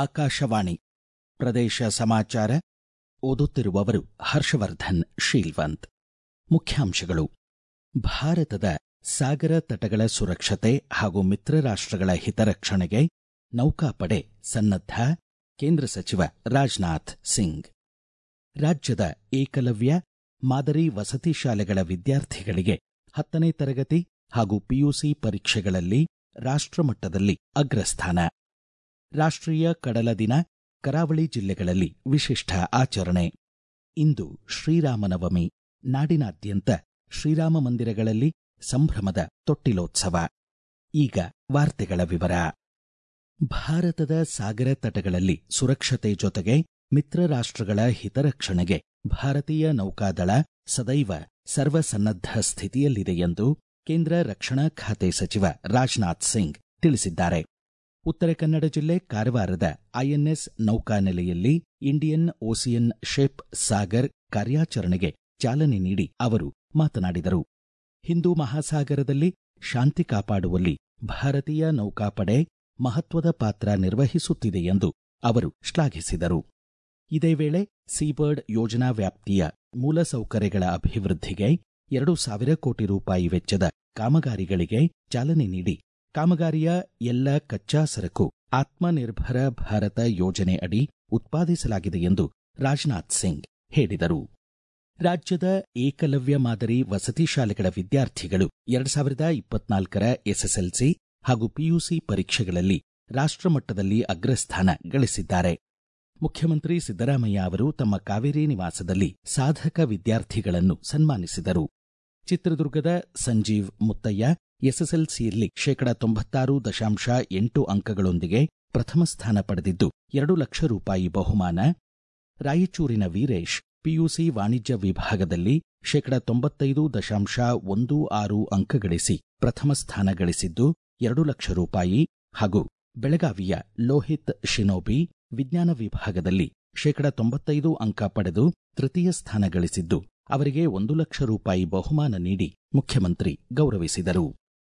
ಆಕಾಶವಾಣಿ ಪ್ರದೇಶ ಸಮಾಚಾರ ಓದುತ್ತಿರುವವರು ಹರ್ಷವರ್ಧನ್ ಶೀಲ್ವಂತ್ ಮುಖ್ಯಾಂಶಗಳು ಭಾರತದ ಸಾಗರ ತಟಗಳ ಸುರಕ್ಷತೆ ಹಾಗೂ ಮಿತ್ರ ರಾಷ್ಟ್ರಗಳ ಹಿತರಕ್ಷಣೆಗೆ ನೌಕಾಪಡೆ ಸನ್ನದ್ಧ ಕೇಂದ್ರ ಸಚಿವ ರಾಜನಾಥ್ ಸಿಂಗ್ ರಾಜ್ಯದ ಏಕಲವ್ಯ ಮಾದರಿ ವಸತಿ ಶಾಲೆಗಳ ವಿದ್ಯಾರ್ಥಿಗಳಿಗೆ ಹತ್ತನೇ ತರಗತಿ ಹಾಗೂ ಪಿಯುಸಿ ಪರೀಕ್ಷೆಗಳಲ್ಲಿ ರಾಷ್ಟ್ರಮಟ್ಟದಲ್ಲಿ ಅಗ್ರಸ್ಥಾನ ರಾಷ್ಟ್ರೀಯ ಕಡಲ ದಿನ ಕರಾವಳಿ ಜಿಲ್ಲೆಗಳಲ್ಲಿ ವಿಶಿಷ್ಟ ಆಚರಣೆ ಇಂದು ಶ್ರೀರಾಮನವಮಿ ನಾಡಿನಾದ್ಯಂತ ಶ್ರೀರಾಮ ಮಂದಿರಗಳಲ್ಲಿ ಸಂಭ್ರಮದ ತೊಟ್ಟಿಲೋತ್ಸವ ಈಗ ವಾರ್ತೆಗಳ ವಿವರ ಭಾರತದ ಸಾಗರ ತಟಗಳಲ್ಲಿ ಸುರಕ್ಷತೆ ಜೊತೆಗೆ ಮಿತ್ರ ರಾಷ್ಟ್ರಗಳ ಹಿತರಕ್ಷಣೆಗೆ ಭಾರತೀಯ ನೌಕಾದಳ ಸದೈವ ಸರ್ವಸನ್ನದ್ಧ ಸ್ಥಿತಿಯಲ್ಲಿದೆ ಎಂದು ಕೇಂದ್ರ ರಕ್ಷಣಾ ಖಾತೆ ಸಚಿವ ರಾಜನಾಥ್ ಸಿಂಗ್ ತಿಳಿಸಿದ್ದಾರೆ ಉತ್ತರ ಕನ್ನಡ ಜಿಲ್ಲೆ ಕಾರವಾರದ ಐಎನ್ಎಸ್ ನೌಕಾನೆಲೆಯಲ್ಲಿ ಇಂಡಿಯನ್ ಓಸಿಯನ್ ಶೇಪ್ ಸಾಗರ್ ಕಾರ್ಯಾಚರಣೆಗೆ ಚಾಲನೆ ನೀಡಿ ಅವರು ಮಾತನಾಡಿದರು ಹಿಂದೂ ಮಹಾಸಾಗರದಲ್ಲಿ ಶಾಂತಿ ಕಾಪಾಡುವಲ್ಲಿ ಭಾರತೀಯ ನೌಕಾಪಡೆ ಮಹತ್ವದ ಪಾತ್ರ ನಿರ್ವಹಿಸುತ್ತಿದೆ ಎಂದು ಅವರು ಶ್ಲಾಘಿಸಿದರು ಇದೇ ವೇಳೆ ಸೀಬರ್ಡ್ ಯೋಜನಾ ವ್ಯಾಪ್ತಿಯ ಮೂಲಸೌಕರ್ಯಗಳ ಅಭಿವೃದ್ಧಿಗೆ ಎರಡು ಸಾವಿರ ಕೋಟಿ ರೂಪಾಯಿ ವೆಚ್ಚದ ಕಾಮಗಾರಿಗಳಿಗೆ ಚಾಲನೆ ನೀಡಿ ಕಾಮಗಾರಿಯ ಎಲ್ಲ ಕಚ್ಚಾ ಸರಕು ಆತ್ಮನಿರ್ಭರ ಭಾರತ ಯೋಜನೆ ಅಡಿ ಉತ್ಪಾದಿಸಲಾಗಿದೆ ಎಂದು ರಾಜನಾಥ್ ಸಿಂಗ್ ಹೇಳಿದರು ರಾಜ್ಯದ ಏಕಲವ್ಯ ಮಾದರಿ ವಸತಿ ಶಾಲೆಗಳ ವಿದ್ಯಾರ್ಥಿಗಳು ಎರಡ್ ಸಾವಿರದ ಇಪ್ಪತ್ನಾಲ್ಕರ ಎಸ್ಎಸ್ಎಲ್ಸಿ ಹಾಗೂ ಪಿಯುಸಿ ಪರೀಕ್ಷೆಗಳಲ್ಲಿ ರಾಷ್ಟ್ರಮಟ್ಟದಲ್ಲಿ ಅಗ್ರಸ್ಥಾನ ಗಳಿಸಿದ್ದಾರೆ ಮುಖ್ಯಮಂತ್ರಿ ಸಿದ್ದರಾಮಯ್ಯ ಅವರು ತಮ್ಮ ಕಾವೇರಿ ನಿವಾಸದಲ್ಲಿ ಸಾಧಕ ವಿದ್ಯಾರ್ಥಿಗಳನ್ನು ಸನ್ಮಾನಿಸಿದರು ಚಿತ್ರದುರ್ಗದ ಸಂಜೀವ್ ಮುತ್ತಯ್ಯ ಎಸ್ಎಸ್ಎಲ್ಸಿಯಲ್ಲಿ ಶೇಕಡ ತೊಂಬತ್ತಾರು ದಶಾಂಶ ಎಂಟು ಅಂಕಗಳೊಂದಿಗೆ ಪ್ರಥಮ ಸ್ಥಾನ ಪಡೆದಿದ್ದು ಎರಡು ಲಕ್ಷ ರೂಪಾಯಿ ಬಹುಮಾನ ರಾಯಚೂರಿನ ವೀರೇಶ್ ಪಿಯುಸಿ ವಾಣಿಜ್ಯ ವಿಭಾಗದಲ್ಲಿ ಶೇಕಡ ತೊಂಬತ್ತೈದು ದಶಾಂಶ ಒಂದು ಆರು ಅಂಕ ಗಳಿಸಿ ಪ್ರಥಮ ಸ್ಥಾನ ಗಳಿಸಿದ್ದು ಎರಡು ಲಕ್ಷ ರೂಪಾಯಿ ಹಾಗೂ ಬೆಳಗಾವಿಯ ಲೋಹಿತ್ ಶಿನೋಬಿ ವಿಜ್ಞಾನ ವಿಭಾಗದಲ್ಲಿ ಶೇಕಡ ತೊಂಬತ್ತೈದು ಅಂಕ ಪಡೆದು ತೃತೀಯ ಸ್ಥಾನ ಗಳಿಸಿದ್ದು ಅವರಿಗೆ ಒಂದು ಲಕ್ಷ ರೂಪಾಯಿ ಬಹುಮಾನ ನೀಡಿ ಮುಖ್ಯಮಂತ್ರಿ ಗೌರವಿಸಿದರು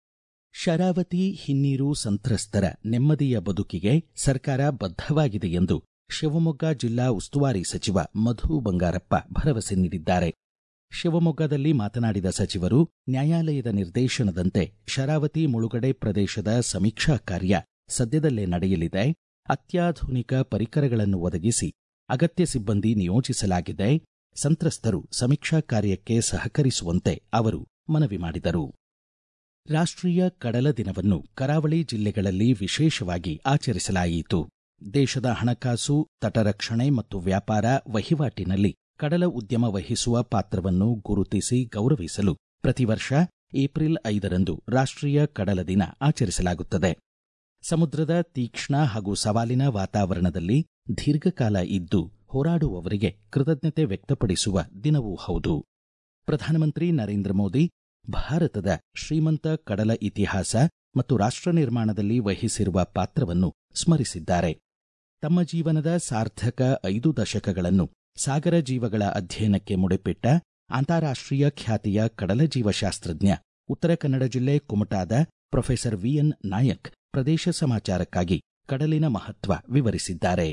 ಶರಾವತಿ ಹಿನ್ನೀರು ಸಂತ್ರಸ್ತರ ನೆಮ್ಮದಿಯ ಬದುಕಿಗೆ ಸರ್ಕಾರ ಬದ್ಧವಾಗಿದೆ ಎಂದು ಶಿವಮೊಗ್ಗ ಜಿಲ್ಲಾ ಉಸ್ತುವಾರಿ ಸಚಿವ ಮಧು ಬಂಗಾರಪ್ಪ ಭರವಸೆ ನೀಡಿದ್ದಾರೆ ಶಿವಮೊಗ್ಗದಲ್ಲಿ ಮಾತನಾಡಿದ ಸಚಿವರು ನ್ಯಾಯಾಲಯದ ನಿರ್ದೇಶನದಂತೆ ಶರಾವತಿ ಮುಳುಗಡೆ ಪ್ರದೇಶದ ಸಮೀಕ್ಷಾ ಕಾರ್ಯ ಸದ್ಯದಲ್ಲೇ ನಡೆಯಲಿದೆ ಅತ್ಯಾಧುನಿಕ ಪರಿಕರಗಳನ್ನು ಒದಗಿಸಿ ಅಗತ್ಯ ಸಿಬ್ಬಂದಿ ನಿಯೋಜಿಸಲಾಗಿದೆ ಸಂತ್ರಸ್ತರು ಸಮೀಕ್ಷಾ ಕಾರ್ಯಕ್ಕೆ ಸಹಕರಿಸುವಂತೆ ಅವರು ಮನವಿ ಮಾಡಿದರು ರಾಷ್ಟ್ರೀಯ ಕಡಲ ದಿನವನ್ನು ಕರಾವಳಿ ಜಿಲ್ಲೆಗಳಲ್ಲಿ ವಿಶೇಷವಾಗಿ ಆಚರಿಸಲಾಯಿತು ದೇಶದ ಹಣಕಾಸು ತಟರಕ್ಷಣೆ ಮತ್ತು ವ್ಯಾಪಾರ ವಹಿವಾಟಿನಲ್ಲಿ ಕಡಲ ಉದ್ಯಮ ವಹಿಸುವ ಪಾತ್ರವನ್ನು ಗುರುತಿಸಿ ಗೌರವಿಸಲು ಪ್ರತಿ ವರ್ಷ ಏಪ್ರಿಲ್ ಐದರಂದು ರಾಷ್ಟ್ರೀಯ ಕಡಲ ದಿನ ಆಚರಿಸಲಾಗುತ್ತದೆ ಸಮುದ್ರದ ತೀಕ್ಷ್ಣ ಹಾಗೂ ಸವಾಲಿನ ವಾತಾವರಣದಲ್ಲಿ ದೀರ್ಘಕಾಲ ಇದ್ದು ಹೋರಾಡುವವರಿಗೆ ಕೃತಜ್ಞತೆ ವ್ಯಕ್ತಪಡಿಸುವ ದಿನವೂ ಹೌದು ಪ್ರಧಾನಮಂತ್ರಿ ನರೇಂದ್ರ ಮೋದಿ ಭಾರತದ ಶ್ರೀಮಂತ ಕಡಲ ಇತಿಹಾಸ ಮತ್ತು ರಾಷ್ಟ್ರ ನಿರ್ಮಾಣದಲ್ಲಿ ವಹಿಸಿರುವ ಪಾತ್ರವನ್ನು ಸ್ಮರಿಸಿದ್ದಾರೆ ತಮ್ಮ ಜೀವನದ ಸಾರ್ಥಕ ಐದು ದಶಕಗಳನ್ನು ಸಾಗರ ಜೀವಗಳ ಅಧ್ಯಯನಕ್ಕೆ ಮುಡಿಪಿಟ್ಟ ಅಂತಾರಾಷ್ಟ್ರೀಯ ಖ್ಯಾತಿಯ ಕಡಲ ಜೀವಶಾಸ್ತ್ರಜ್ಞ ಉತ್ತರ ಕನ್ನಡ ಜಿಲ್ಲೆ ಕುಮಟಾದ ಪ್ರೊಫೆಸರ್ ವಿಎನ್ ನಾಯಕ್ ಪ್ರದೇಶ ಸಮಾಚಾರಕ್ಕಾಗಿ ಕಡಲಿನ ಮಹತ್ವ ವಿವರಿಸಿದ್ದಾರೆ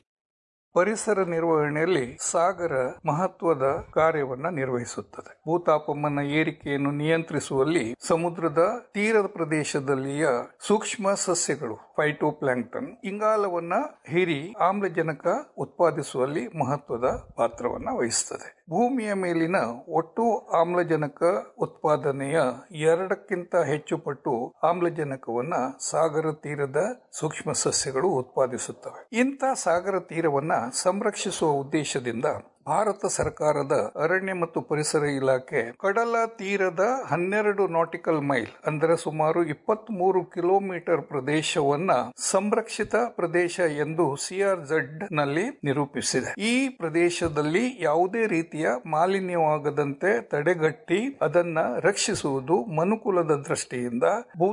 ಪರಿಸರ ನಿರ್ವಹಣೆಯಲ್ಲಿ ಸಾಗರ ಮಹತ್ವದ ಕಾರ್ಯವನ್ನ ನಿರ್ವಹಿಸುತ್ತದೆ ಭೂತಾಪಮಾನ ಏರಿಕೆಯನ್ನು ನಿಯಂತ್ರಿಸುವಲ್ಲಿ ಸಮುದ್ರದ ತೀರದ ಪ್ರದೇಶದಲ್ಲಿಯ ಸೂಕ್ಷ್ಮ ಸಸ್ಯಗಳು ಫೈಟೋಪ್ಲಾಂಕ್ಟನ್ ಇಂಗಾಲವನ್ನ ಹೀರಿ ಆಮ್ಲಜನಕ ಉತ್ಪಾದಿಸುವಲ್ಲಿ ಮಹತ್ವದ ಪಾತ್ರವನ್ನ ವಹಿಸುತ್ತದೆ ಭೂಮಿಯ ಮೇಲಿನ ಒಟ್ಟು ಆಮ್ಲಜನಕ ಉತ್ಪಾದನೆಯ ಎರಡಕ್ಕಿಂತ ಹೆಚ್ಚು ಪಟ್ಟು ಆಮ್ಲಜನಕವನ್ನ ಸಾಗರ ತೀರದ ಸೂಕ್ಷ್ಮ ಸಸ್ಯಗಳು ಉತ್ಪಾದಿಸುತ್ತವೆ ಇಂಥ ಸಾಗರ ತೀರವನ್ನ ಸಂರಕ್ಷಿಸುವ ಉದ್ದೇಶದಿಂದ ಭಾರತ ಸರ್ಕಾರದ ಅರಣ್ಯ ಮತ್ತು ಪರಿಸರ ಇಲಾಖೆ ಕಡಲ ತೀರದ ಹನ್ನೆರಡು ನಾಟಿಕಲ್ ಮೈಲ್ ಅಂದರೆ ಸುಮಾರು ಇಪ್ಪತ್ತ್ ಮೂರು ಕಿಲೋಮೀಟರ್ ಪ್ರದೇಶವನ್ನ ಸಂರಕ್ಷಿತ ಪ್ರದೇಶ ಎಂದು ಸಿಆರ್ಝೆಡ್ ನಲ್ಲಿ ನಿರೂಪಿಸಿದೆ ಈ ಪ್ರದೇಶದಲ್ಲಿ ಯಾವುದೇ ರೀತಿಯ ಮಾಲಿನ್ಯವಾಗದಂತೆ ತಡೆಗಟ್ಟಿ ಅದನ್ನ ರಕ್ಷಿಸುವುದು ಮನುಕುಲದ ದೃಷ್ಟಿಯಿಂದ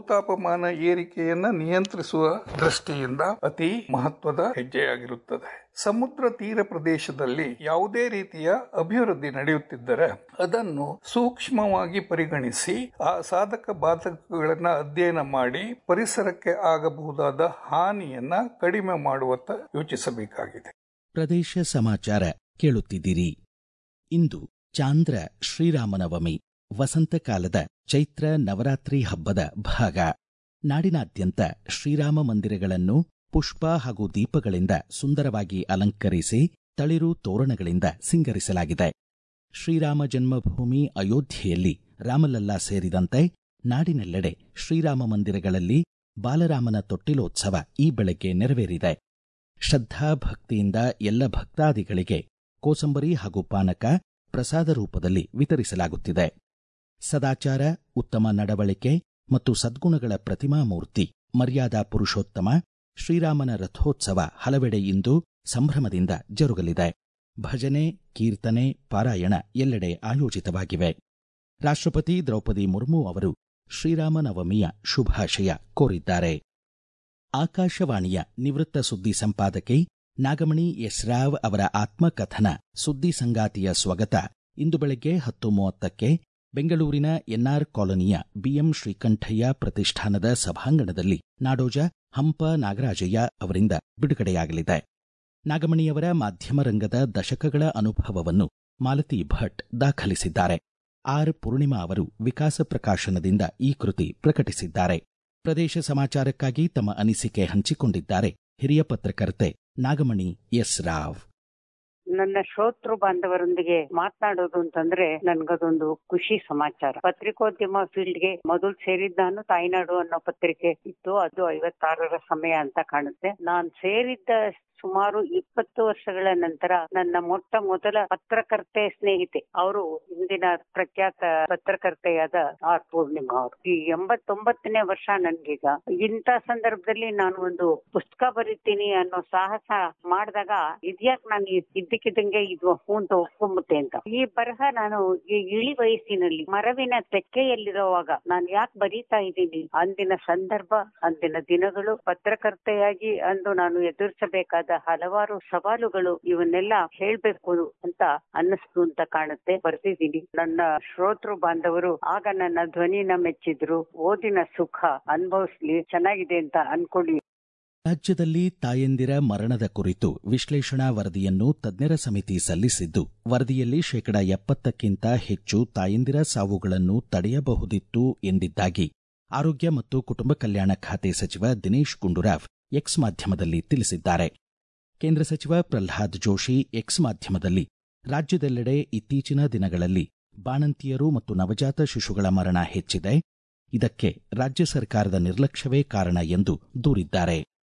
ಭೂತಾಪಮಾನ ಏರಿಕೆಯನ್ನ ನಿಯಂತ್ರಿಸುವ ದೃಷ್ಟಿಯಿಂದ ಅತಿ ಮಹತ್ವದ ಹೆಜ್ಜೆಯಾಗಿರುತ್ತದೆ ಸಮುದ್ರ ತೀರ ಪ್ರದೇಶದಲ್ಲಿ ಯಾವುದೇ ರೀತಿಯ ಅಭಿವೃದ್ಧಿ ನಡೆಯುತ್ತಿದ್ದರೆ ಅದನ್ನು ಸೂಕ್ಷ್ಮವಾಗಿ ಪರಿಗಣಿಸಿ ಆ ಸಾಧಕ ಬಾಧಕಗಳನ್ನ ಅಧ್ಯಯನ ಮಾಡಿ ಪರಿಸರಕ್ಕೆ ಆಗಬಹುದಾದ ಹಾನಿಯನ್ನ ಕಡಿಮೆ ಮಾಡುವತ್ತ ಯೋಚಿಸಬೇಕಾಗಿದೆ ಪ್ರದೇಶ ಸಮಾಚಾರ ಕೇಳುತ್ತಿದ್ದೀರಿ ಇಂದು ಚಾಂದ್ರ ಶ್ರೀರಾಮನವಮಿ ವಸಂತಕಾಲದ ಚೈತ್ರ ನವರಾತ್ರಿ ಹಬ್ಬದ ಭಾಗ ನಾಡಿನಾದ್ಯಂತ ಶ್ರೀರಾಮ ಮಂದಿರಗಳನ್ನು ಪುಷ್ಪ ಹಾಗೂ ದೀಪಗಳಿಂದ ಸುಂದರವಾಗಿ ಅಲಂಕರಿಸಿ ತಳಿರು ತೋರಣಗಳಿಂದ ಸಿಂಗರಿಸಲಾಗಿದೆ ಶ್ರೀರಾಮ ಜನ್ಮಭೂಮಿ ಅಯೋಧ್ಯೆಯಲ್ಲಿ ರಾಮಲಲ್ಲಾ ಸೇರಿದಂತೆ ನಾಡಿನೆಲ್ಲೆಡೆ ಶ್ರೀರಾಮ ಮಂದಿರಗಳಲ್ಲಿ ಬಾಲರಾಮನ ತೊಟ್ಟಿಲೋತ್ಸವ ಈ ಬೆಳಗ್ಗೆ ನೆರವೇರಿದೆ ಶ್ರದ್ಧಾ ಭಕ್ತಿಯಿಂದ ಎಲ್ಲ ಭಕ್ತಾದಿಗಳಿಗೆ ಕೋಸಂಬರಿ ಹಾಗೂ ಪಾನಕ ಪ್ರಸಾದ ರೂಪದಲ್ಲಿ ವಿತರಿಸಲಾಗುತ್ತಿದೆ ಸದಾಚಾರ ಉತ್ತಮ ನಡವಳಿಕೆ ಮತ್ತು ಸದ್ಗುಣಗಳ ಪ್ರತಿಮಾ ಮೂರ್ತಿ ಮರ್ಯಾದಾ ಪುರುಷೋತ್ತಮ ಶ್ರೀರಾಮನ ರಥೋತ್ಸವ ಹಲವೆಡೆ ಇಂದು ಸಂಭ್ರಮದಿಂದ ಜರುಗಲಿದೆ ಭಜನೆ ಕೀರ್ತನೆ ಪಾರಾಯಣ ಎಲ್ಲೆಡೆ ಆಯೋಜಿತವಾಗಿವೆ ರಾಷ್ಟ್ರಪತಿ ದ್ರೌಪದಿ ಮುರ್ಮು ಅವರು ಶ್ರೀರಾಮನವಮಿಯ ಶುಭಾಶಯ ಕೋರಿದ್ದಾರೆ ಆಕಾಶವಾಣಿಯ ನಿವೃತ್ತ ಸುದ್ದಿ ಸಂಪಾದಕಿ ನಾಗಮಣಿ ಎಸ್ರಾವ್ ಅವರ ಆತ್ಮಕಥನ ಸುದ್ದಿ ಸಂಗಾತಿಯ ಸ್ವಗತ ಇಂದು ಬೆಳಗ್ಗೆ ಹತ್ತು ಮೂವತ್ತಕ್ಕೆ ಬೆಂಗಳೂರಿನ ಎನ್ಆರ್ ಕಾಲೋನಿಯ ಬಿಎಂ ಶ್ರೀಕಂಠಯ್ಯ ಪ್ರತಿಷ್ಠಾನದ ಸಭಾಂಗಣದಲ್ಲಿ ನಾಡೋಜ ಹಂಪ ನಾಗರಾಜಯ್ಯ ಅವರಿಂದ ಬಿಡುಗಡೆಯಾಗಲಿದೆ ನಾಗಮಣಿಯವರ ಮಾಧ್ಯಮ ರಂಗದ ದಶಕಗಳ ಅನುಭವವನ್ನು ಮಾಲತಿ ಭಟ್ ದಾಖಲಿಸಿದ್ದಾರೆ ಆರ್ ಪೂರ್ಣಿಮಾ ಅವರು ವಿಕಾಸ ಪ್ರಕಾಶನದಿಂದ ಈ ಕೃತಿ ಪ್ರಕಟಿಸಿದ್ದಾರೆ ಪ್ರದೇಶ ಸಮಾಚಾರಕ್ಕಾಗಿ ತಮ್ಮ ಅನಿಸಿಕೆ ಹಂಚಿಕೊಂಡಿದ್ದಾರೆ ಹಿರಿಯ ಪತ್ರಕರ್ತೆ ನಾಗಮಣಿ ಎಸ್ ರಾವ್ ನನ್ನ ಶ್ರೋತೃ ಬಾಂಧವರೊಂದಿಗೆ ಮಾತನಾಡೋದು ಅಂತಂದ್ರೆ ನನ್ಗದೊಂದು ಖುಷಿ ಸಮಾಚಾರ ಪತ್ರಿಕೋದ್ಯಮ ಫೀಲ್ಡ್ಗೆ ಮೊದಲು ಸೇರಿದ್ ನಾನು ತಾಯ್ನಾಡು ಅನ್ನೋ ಪತ್ರಿಕೆ ಇತ್ತು ಅದು ಐವತ್ತಾರರ ಸಮಯ ಅಂತ ಕಾಣುತ್ತೆ ನಾನ್ ಸೇರಿದ್ದ ಸುಮಾರು ಇಪ್ಪತ್ತು ವರ್ಷಗಳ ನಂತರ ನನ್ನ ಮೊಟ್ಟ ಮೊದಲ ಪತ್ರಕರ್ತೆ ಸ್ನೇಹಿತೆ ಅವರು ಇಂದಿನ ಪ್ರಖ್ಯಾತ ಪತ್ರಕರ್ತೆಯಾದ ಆರ್ ಪೂರ್ಣಿಮಾ ಅವರು ಈ ಎಂಬತ್ತೊಂಬತ್ತನೇ ವರ್ಷ ನನ್ಗೀಗ ಇಂಥ ಸಂದರ್ಭದಲ್ಲಿ ನಾನು ಒಂದು ಪುಸ್ತಕ ಬರೀತೀನಿ ಅನ್ನೋ ಸಾಹಸ ಮಾಡಿದಾಗ ಇದ್ಯಾಕ್ ನಾನು ಇದ್ದಕ್ಕಿದ್ದಂಗೆ ಇದು ಹೂಂತ ಒಪ್ಕೊಂಬಿಟ್ಟೆ ಅಂತ ಈ ಬರಹ ನಾನು ಈ ಇಳಿ ವಯಸ್ಸಿನಲ್ಲಿ ಮರವಿನ ತೆಕ್ಕೆಯಲ್ಲಿರುವಾಗ ನಾನು ಯಾಕೆ ಬರೀತಾ ಇದ್ದೀನಿ ಅಂದಿನ ಸಂದರ್ಭ ಅಂದಿನ ದಿನಗಳು ಪತ್ರಕರ್ತೆಯಾಗಿ ಅಂದು ನಾನು ಎದುರಿಸಬೇಕಾದ ಹಲವಾರು ಸವಾಲುಗಳು ಇವನ್ನೆಲ್ಲ ಹೇಳ್ಬೇಕು ಅಂತ ಅನ್ನಿಸ್ತು ಅಂತ ಕಾಣುತ್ತೆ ಬರ್ತಿದ್ದೀನಿ ನನ್ನ ಶ್ರೋತೃ ಬಾಂಧವರು ಆಗ ನನ್ನ ಧ್ವನಿನ ಮೆಚ್ಚಿದ್ರು ಓದಿನ ಸುಖ ಅನುಭವಿಸ್ಲಿ ಚೆನ್ನಾಗಿದೆ ಅಂತ ಅನ್ಕೊಳ್ಳಿ ರಾಜ್ಯದಲ್ಲಿ ತಾಯಂದಿರ ಮರಣದ ಕುರಿತು ವಿಶ್ಲೇಷಣಾ ವರದಿಯನ್ನು ತಜ್ಞರ ಸಮಿತಿ ಸಲ್ಲಿಸಿದ್ದು ವರದಿಯಲ್ಲಿ ಶೇಕಡ ಎಪ್ಪತ್ತಕ್ಕಿಂತ ಹೆಚ್ಚು ತಾಯಂದಿರ ಸಾವುಗಳನ್ನು ತಡೆಯಬಹುದಿತ್ತು ಎಂದಿದ್ದಾಗಿ ಆರೋಗ್ಯ ಮತ್ತು ಕುಟುಂಬ ಕಲ್ಯಾಣ ಖಾತೆ ಸಚಿವ ದಿನೇಶ್ ಗುಂಡೂರಾವ್ ಎಕ್ಸ್ ಮಾಧ್ಯಮದಲ್ಲಿ ತಿಳಿಸಿದ್ದಾರೆ ಕೇಂದ್ರ ಸಚಿವ ಪ್ರಲ್ಹಾದ್ ಜೋಶಿ ಎಕ್ಸ್ ಮಾಧ್ಯಮದಲ್ಲಿ ರಾಜ್ಯದೆಲ್ಲೆಡೆ ಇತ್ತೀಚಿನ ದಿನಗಳಲ್ಲಿ ಬಾಣಂತಿಯರು ಮತ್ತು ನವಜಾತ ಶಿಶುಗಳ ಮರಣ ಹೆಚ್ಚಿದೆ ಇದಕ್ಕೆ ರಾಜ್ಯ ಸರ್ಕಾರದ ನಿರ್ಲಕ್ಷ್ಯವೇ ಕಾರಣ ಎಂದು ದೂರಿದ್ದಾರೆ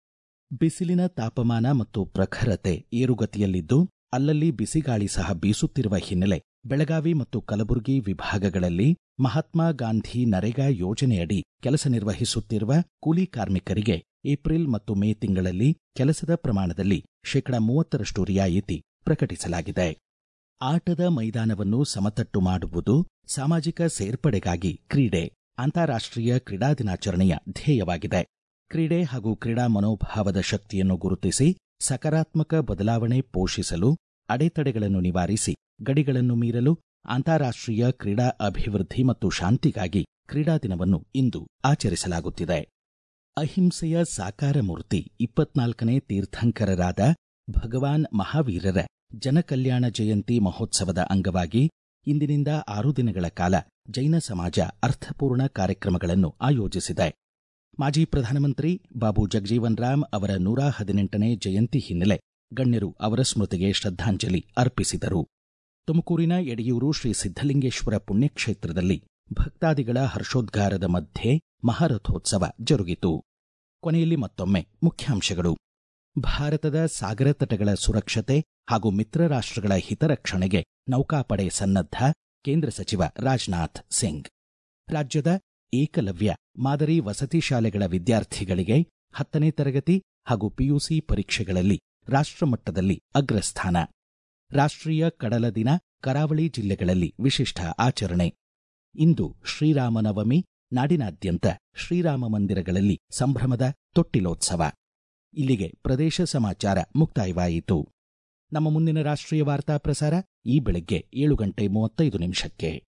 ಬಿಸಿಲಿನ ತಾಪಮಾನ ಮತ್ತು ಪ್ರಖರತೆ ಏರುಗತಿಯಲ್ಲಿದ್ದು ಅಲ್ಲಲ್ಲಿ ಬಿಸಿಗಾಳಿ ಸಹ ಬೀಸುತ್ತಿರುವ ಹಿನ್ನೆಲೆ ಬೆಳಗಾವಿ ಮತ್ತು ಕಲಬುರಗಿ ವಿಭಾಗಗಳಲ್ಲಿ ಮಹಾತ್ಮ ಗಾಂಧಿ ನರೇಗಾ ಯೋಜನೆಯಡಿ ಕೆಲಸ ನಿರ್ವಹಿಸುತ್ತಿರುವ ಕೂಲಿ ಕಾರ್ಮಿಕರಿಗೆ ಏಪ್ರಿಲ್ ಮತ್ತು ಮೇ ತಿಂಗಳಲ್ಲಿ ಕೆಲಸದ ಪ್ರಮಾಣದಲ್ಲಿ ಶೇಕಡ ಮೂವತ್ತರಷ್ಟು ರಿಯಾಯಿತಿ ಪ್ರಕಟಿಸಲಾಗಿದೆ ಆಟದ ಮೈದಾನವನ್ನು ಸಮತಟ್ಟು ಮಾಡುವುದು ಸಾಮಾಜಿಕ ಸೇರ್ಪಡೆಗಾಗಿ ಕ್ರೀಡೆ ಅಂತಾರಾಷ್ಟ್ರೀಯ ಕ್ರೀಡಾ ದಿನಾಚರಣೆಯ ಧ್ಯೇಯವಾಗಿದೆ ಕ್ರೀಡೆ ಹಾಗೂ ಕ್ರೀಡಾ ಮನೋಭಾವದ ಶಕ್ತಿಯನ್ನು ಗುರುತಿಸಿ ಸಕಾರಾತ್ಮಕ ಬದಲಾವಣೆ ಪೋಷಿಸಲು ಅಡೆತಡೆಗಳನ್ನು ನಿವಾರಿಸಿ ಗಡಿಗಳನ್ನು ಮೀರಲು ಅಂತಾರಾಷ್ಟ್ರೀಯ ಕ್ರೀಡಾ ಅಭಿವೃದ್ಧಿ ಮತ್ತು ಶಾಂತಿಗಾಗಿ ಕ್ರೀಡಾ ದಿನವನ್ನು ಇಂದು ಆಚರಿಸಲಾಗುತ್ತಿದೆ ಅಹಿಂಸೆಯ ಸಾಕಾರ ಮೂರ್ತಿ ಇಪ್ಪತ್ನಾಲ್ಕನೇ ತೀರ್ಥಂಕರರಾದ ಭಗವಾನ್ ಮಹಾವೀರರ ಜನಕಲ್ಯಾಣ ಜಯಂತಿ ಮಹೋತ್ಸವದ ಅಂಗವಾಗಿ ಇಂದಿನಿಂದ ಆರು ದಿನಗಳ ಕಾಲ ಜೈನ ಸಮಾಜ ಅರ್ಥಪೂರ್ಣ ಕಾರ್ಯಕ್ರಮಗಳನ್ನು ಆಯೋಜಿಸಿದೆ ಮಾಜಿ ಪ್ರಧಾನಮಂತ್ರಿ ಬಾಬು ಜಗಜೀವನ್ ರಾಮ್ ಅವರ ನೂರ ಹದಿನೆಂಟನೇ ಜಯಂತಿ ಹಿನ್ನೆಲೆ ಗಣ್ಯರು ಅವರ ಸ್ಮೃತಿಗೆ ಶ್ರದ್ಧಾಂಜಲಿ ಅರ್ಪಿಸಿದರು ತುಮಕೂರಿನ ಯಡಿಯೂರು ಶ್ರೀ ಸಿದ್ದಲಿಂಗೇಶ್ವರ ಪುಣ್ಯಕ್ಷೇತ್ರದಲ್ಲಿ ಭಕ್ತಾದಿಗಳ ಹರ್ಷೋದ್ಗಾರದ ಮಧ್ಯೆ ಮಹಾರಥೋತ್ಸವ ಜರುಗಿತು ಕೊನೆಯಲ್ಲಿ ಮತ್ತೊಮ್ಮೆ ಮುಖ್ಯಾಂಶಗಳು ಭಾರತದ ಸಾಗರ ತಟಗಳ ಸುರಕ್ಷತೆ ಹಾಗೂ ಮಿತ್ರ ರಾಷ್ಟ್ರಗಳ ಹಿತರಕ್ಷಣೆಗೆ ನೌಕಾಪಡೆ ಸನ್ನದ್ಧ ಕೇಂದ್ರ ಸಚಿವ ರಾಜನಾಥ್ ಸಿಂಗ್ ರಾಜ್ಯದ ಏಕಲವ್ಯ ಮಾದರಿ ವಸತಿ ಶಾಲೆಗಳ ವಿದ್ಯಾರ್ಥಿಗಳಿಗೆ ಹತ್ತನೇ ತರಗತಿ ಹಾಗೂ ಪಿಯುಸಿ ಪರೀಕ್ಷೆಗಳಲ್ಲಿ ರಾಷ್ಟ್ರಮಟ್ಟದಲ್ಲಿ ಅಗ್ರಸ್ಥಾನ ರಾಷ್ಟ್ರೀಯ ಕಡಲ ದಿನ ಕರಾವಳಿ ಜಿಲ್ಲೆಗಳಲ್ಲಿ ವಿಶಿಷ್ಟ ಆಚರಣೆ ಇಂದು ಶ್ರೀರಾಮನವಮಿ ನಾಡಿನಾದ್ಯಂತ ಶ್ರೀರಾಮ ಮಂದಿರಗಳಲ್ಲಿ ಸಂಭ್ರಮದ ತೊಟ್ಟಿಲೋತ್ಸವ ಇಲ್ಲಿಗೆ ಪ್ರದೇಶ ಸಮಾಚಾರ ಮುಕ್ತಾಯವಾಯಿತು ನಮ್ಮ ಮುಂದಿನ ರಾಷ್ಟ್ರೀಯ ವಾರ್ತಾ ಪ್ರಸಾರ ಈ ಬೆಳಗ್ಗೆ ಏಳು ಗಂಟೆ ಮೂವತ್ತೈದು ನಿಮಿಷಕ್ಕೆ